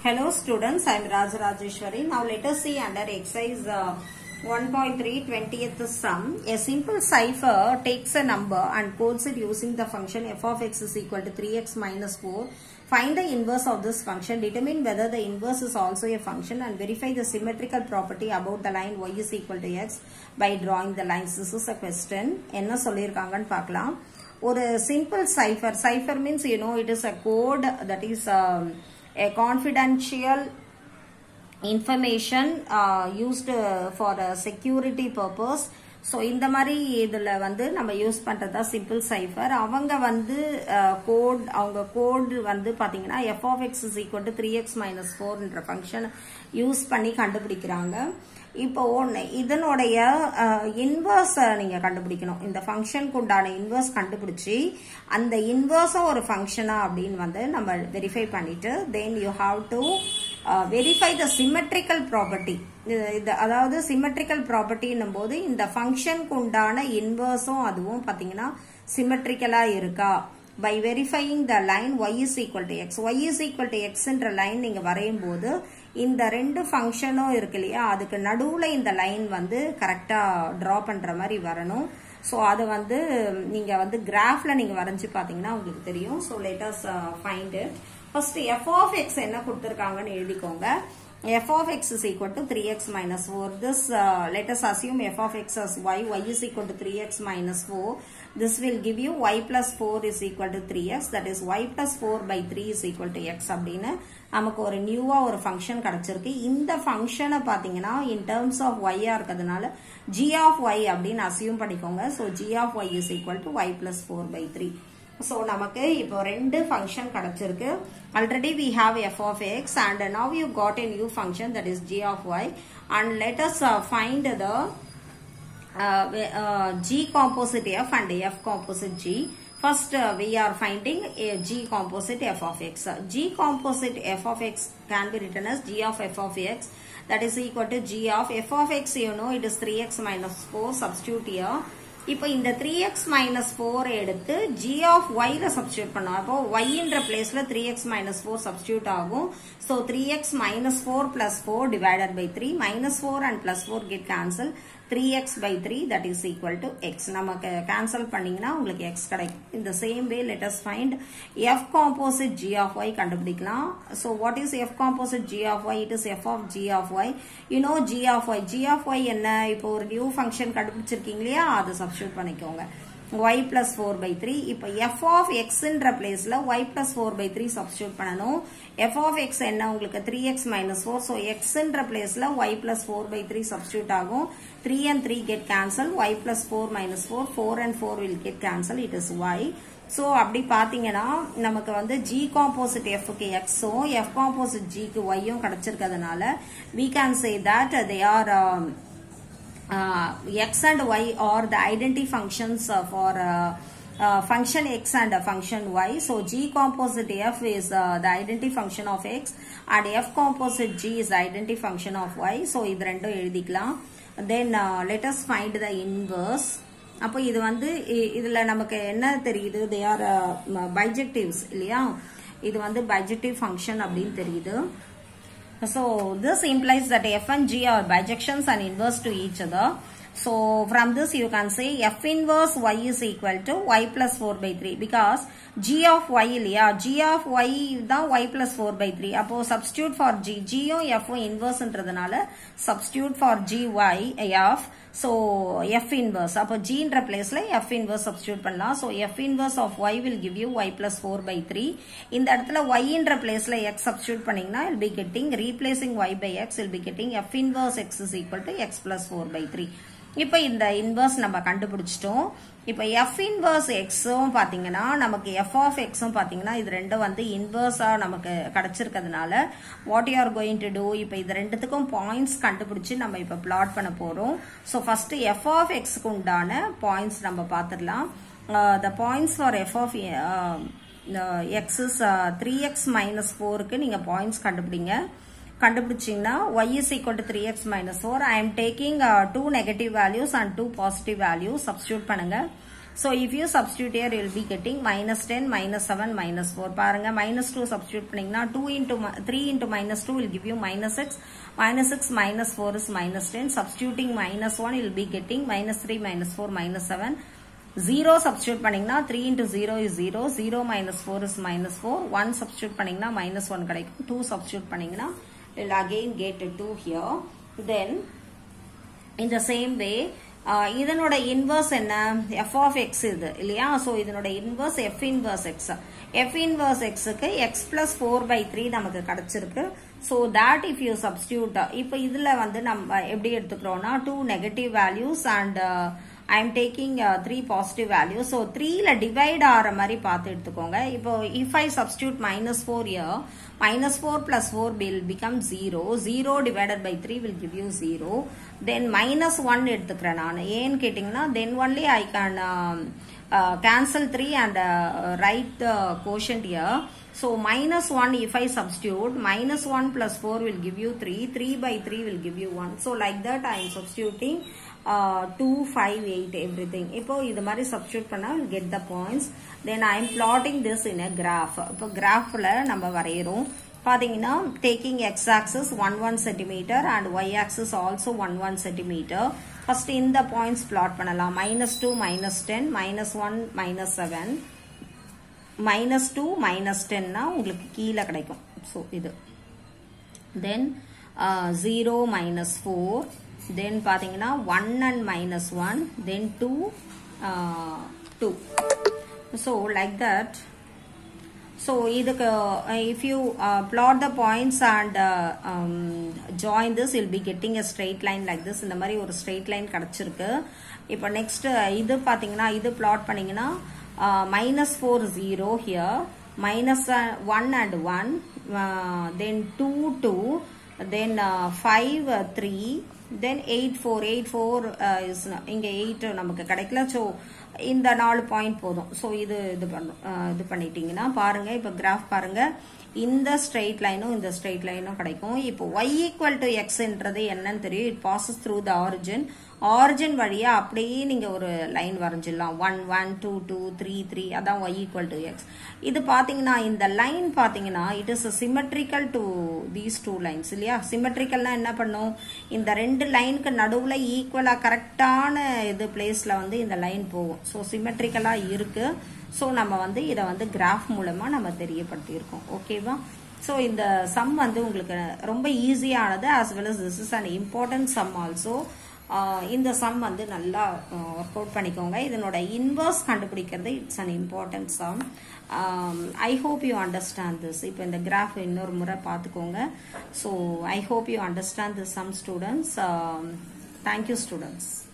Hello students, I am Raj Rajeshwari. Now let us see under exercise uh, 1.3 20th sum. A simple cipher takes a number and codes it using the function f of x is equal to 3x minus 4. Find the inverse of this function. Determine whether the inverse is also a function and verify the symmetrical property about the line y is equal to x by drawing the lines. This is a question. என்ன சொல்லியிருக்காங்கன்னு பார்க்கலாம் ஒரு simple cipher cipher means you know it is a code that is um, a confidential information uh, used uh, for a security purpose so இந்த மாதிரி இதில் வந்து நம்ம use பண்ணுறதா சிம்பிள் சைஃபர் அவங்க வந்து கோட் அவங்க கோடு வந்து பார்த்தீங்கன்னா f of x is equal to three x minus ஃபோர்ன்ற ஃபங்க்ஷன் யூஸ் பண்ணி கண்டுபிடிக்கிறாங்க இப்போ ஒன்று இதனுடைய இன்வர்ஸை நீங்கள் கண்டுபிடிக்கணும் இந்த ஃபங்க்ஷனுக்கு உண்டான இன்வர்ஸ் கண்டுபிடிச்சி அந்த இன்வர்ஸும் ஒரு ஃபங்க்ஷனா அப்படின்னு வந்து நம்ம வெரிஃபை பண்ணிட்டு then you have to verify the symmetrical property இது அதாவது சிமெட்ரிக்கல் ப்ராப்பர்ட்டின்னும் போது இந்த ஃபங்க்ஷனுக்கு உண்டான இன்வர்ஸும் அதுவும் பார்த்தீங்கன்னா சிமெட்ரிக்கலா இருக்கா by verifying the line y is equal to x y is equal to எக்ஸ்ன்ற லைன் நீங்க வரையும் போது இந்த ரெண்டு ஃபங்க்ஷனும் இருக்கு இல்லையா அதுக்கு நடுவில் இந்த லைன் வந்து கரெக்டாக ட்ரா பண்ணுற மாதிரி வரணும் ஸோ அது வந்து நீங்கள் வந்து கிராஃபில் நீங்கள் வரைஞ்சி பார்த்தீங்கன்னா உங்களுக்கு தெரியும் so let's find it first f of x என்ன கொடுத்துருக்காங்கன்னு எழுதிக்கோங்க f of x is equal to 3x minus 4. This, uh, let us assume f of x as y, y is equal to 3x minus 4. This will give you y plus 4 is equal to 3x. That is y plus 4 by 3 is equal to x அப்படின்னு நமக்கு ஒரு நியூவா ஒரு function கிடைச்சிருக்கு இந்த ஃபங்க்ஷனை பாத்தீங்கன்னா in terms of ஒய்யா இருக்கிறதுனால g ஆஃப் ஒய் அப்படின்னு அசியூம் பண்ணிக்கோங்க so g of y is equal to y plus four by three so நமக்கு இப்போ ரெண்டு ஃபங்க்ஷன் கிடைச்சிருக்கு already we have f of x and now you got a new function that is g of y and let us find the g composite f and f composite g. First, uh, we are finding a g composite f of x. g composite f of x can be written as g of f of x. That is equal to g of f of x. You know, it is 3x minus 4. Substitute here. இப்போ இந்த three x minus four எடுத்து g of ஒய்ல substitute பண்ணோம் அப்போ ஒய்ன்ற பிளேஸ்ல three x minus four substitute ஆகும் so three x minus four plus four divided by three minus four and plus four get cancel three x by three that is equal to x நமக்கு cancel பண்ணீங்கன்னா உங்களுக்கு x கிடைக்கும் இந்த same way let us find f composite g of y கண்டுபிடிக்கலாம் so what is F composite g of y it is f of g of y you know g of y g of y என்ன இப்போ ஒரு new function கண்டுபிடிச்சிருக்கீங்க இல்லையா அதை substitute பண்ணிக்கோங்க y plus 4 by 3 இப்போ f of xன்ற பிளேஸ்ல y plus 4 by 3 substitute பண்ணணும் f of x என்ன உங்களுக்கு 3x minus 4 so xன்ற பிளேஸ்ல y plus 4 by 3 substitute ஆகும் 3 and 3 get cancel y plus 4 minus 4 4 and 4 will get cancel it is y so அப்படி பார்த்தீங்கன்னா நமக்கு வந்து ஜி காம்போசிட் எஃப்க்கு எக்ஸும் எஃப் காம்போசிட் ஜிக்கு ஒய்யும் கிடைச்சிருக்கிறதுனால we can say that they are uh, x and y are the identity functions uh, for uh, uh, function x and uh, function y. So g composite f is uh, the identity function of x and f composite g is the identity function of y. So இது ரெண்டும் எழுதிக்கலாம் then uh, let us find the inverse அப்போ இது வந்து இதுல நமக்கு என்ன தெரியுது தே ஆர் பைஜெக்டிவ்ஸ் இல்லையா இது வந்து பைஜெக்டிவ் ஃபங்க்ஷன் அப்படின்னு தெரியுது So this implies that f and g are bijections and inverse to each other. So from this you can say f inverse y is equal to y plus 4 by 3 because g of y இல்லையா g of y தான் y plus 4 by 3 அப்போ substitute for g g யும் f யும் inverseன்றதுனால substitute for g y f so f inverse அப்போ g ன்ற பிளேஸ்ல f inverse substitute பண்ணலாம் so f inverse of y will give you y plus 4 by 3 இந்த இடத்துல y ன்ற பிளேஸ்ல x substitute பண்ணீங்கன்னா will be getting replacing y by x will be getting f inverse x is equal to x plus 4 by 3 இப்போ இந்த inverse நம்ம கண்டுபிடிச்சிட்டோம் இப்போ எஃப் இன்வர்ஸ் எக்ஸும் பார்த்தீங்கன்னா நமக்கு எஃப் ஆஃப் எக்ஸும் பார்த்தீங்கன்னா இது ரெண்டும் வந்து இன்வர்ஸாக நமக்கு கிடைச்சிருக்கிறதுனால what you are going to do இப்போ இது ரெண்டுத்துக்கும் பாயிண்ட்ஸ் கண்டுபிடிச்சு நம்ம இப்போ பிளாட் பண்ண போகிறோம் ஸோ ஃபர்ஸ்ட் எஃப் ஆஃப் எக்ஸுக்கு உண்டான பாயிண்ட்ஸ் நம்ம பார்த்துடலாம் the points for f of x is three x minus ஃபோருக்கு நீங்கள் பாயிண்ட்ஸ் கண்டுபிடிங்க கண்டுபிடிச்சிங்கன்னா y is equal to 3x minus 4 I am taking uh, two negative values and two positive values substitute பண்ணுங்க So if you substitute here, you will be getting minus 10, minus 7, minus 4. பாருங்க minus 2 substitute பண்ணீங்கன்னா 2 into 3 into minus 2 will give you minus 6. Minus 6 minus 4 is minus 10. Substituting minus 1, you will be getting minus 3, minus 4, minus 7. 0 substitute பண்ணீங்கன்னா 3 into 0 is 0. 0 minus 4 is minus 4. 1 substitute பண்ணீங்கன்னா minus 1 கிடைக்கும். 2 substitute பண்ணீங்கன்னா you will again get 2 here. Then in the same way இதனோட inverse என்ன f of x இது இல்லையா so இதனோட inverse f inverse x f inverse எக்ஸுக்கு x plus four by three நமக்கு கிடைச்சிருக்கு so that if you substitute இப்போ இதில் வந்து நம்ம எப்படி எடுத்துக்கிறோம்னா two negative values and I'm taking three positive value so த்ரீல டிவைட் ஆகிற மாதிரி பார்த்து எடுத்துக்கோங்க இப்போ if I substitute minus four here minus 4 plus 4 will become 0. 0 divided by 3 will give you 0. Then minus 1 எடுத்துக்கிறேன் நான் ஏன்னு கேட்டிங்கன்னா then only I can um, uh, cancel 3 and uh, write the quotient here. So minus 1 if I substitute minus 1 plus 4 will give you 3. 3 by 3 will give you 1. So like that I am substituting uh, 2, 5, 8 everything. இப்போ இது மாதிரி substitute பண்ணா will get the points. Then I am plotting this in a graph. இப்போ graphல நம்ம வரையிறோம் பாத்தீங்கன்னா taking x axis 1 1 centimeter and y axis also 1 1 centimeter. First இந்த points plot பண்ணலாம். minus 2, minus 10, minus 1, minus 7. minus 2, minus 10 னா உங்களுக்கு கீழே கிடைக்கும். So இது. Then uh, 0, minus 4. Then பாத்தீங்கன்னா 1 and minus 1. Then 2, uh, 2. So like that. So இதுக்கு if you uh, plot the points and uh, um, join this you'll be getting a straight line like this இந்த மாதிரி ஒரு straight line கிடைச்சிருக்கு இப்போ next இது பாத்தீங்கன்னா இது plot பண்ணீங்கன்னா minus 4 0 here minus 1 and 1 uh, then 2 2 then uh, 5 uh, 3 then 8 4 8 4 uh, is இங்க 8 நமக்கு கிடைக்கல ஸோ இந்த நாலு பாயிண்ட் போதும் ஸோ இது இது பண்ணும் இது பண்ணிட்டீங்கன்னா பாருங்க இப்போ கிராஃப் பாருங்க இந்த ஸ்ட்ரெயிட் லைனும் இந்த ஸ்ட்ரெயிட் லைனும் கிடைக்கும் இப்போ ஒய் ஈக்குவல் டு எக்ஸ்ன்றது என்னன்னு தெரியும் it passes through the origin origin வழியா அப்படியே நீங்க ஒரு லைன் வரைஞ்சிடலாம் one one two two three three அதான் ஒய் ஈக்குவல் டு எக்ஸ் இது பாத்தீங்கன்னா இந்த லைன் பாத்தீங்கன்னா it is symmetrical to these two lines இல்லையா சிமெட்ரிக்கல்னா என்ன பண்ணும் இந்த ரெண்டு லைனுக்கு நடுவுல ஈக்குவலா கரெக்டான இது பிளேஸ்ல வந்து இந்த லைன் போகும் ஸோ சிமெட்ரிக்கலா இருக்கு ஸோ நம்ம வந்து இதை வந்து கிராஃப் மூலமா நம்ம தெரியப்படுத்தியிருக்கோம் ஓகேவா ஸோ இந்த சம் வந்து உங்களுக்கு ரொம்ப ஈஸியானது as well as this is an important sum also இந்த சம் வந்து நல்லா ஒர்க் அவுட் பண்ணிக்கோங்க இதனோட இன்வர்ஸ் கண்டுபிடிக்கிறது it's an important sum I hope you understand this இப்போ இந்த கிராஃப் இன்னொரு முறை பார்த்துக்கோங்க so I hope you understand this sum students thank you students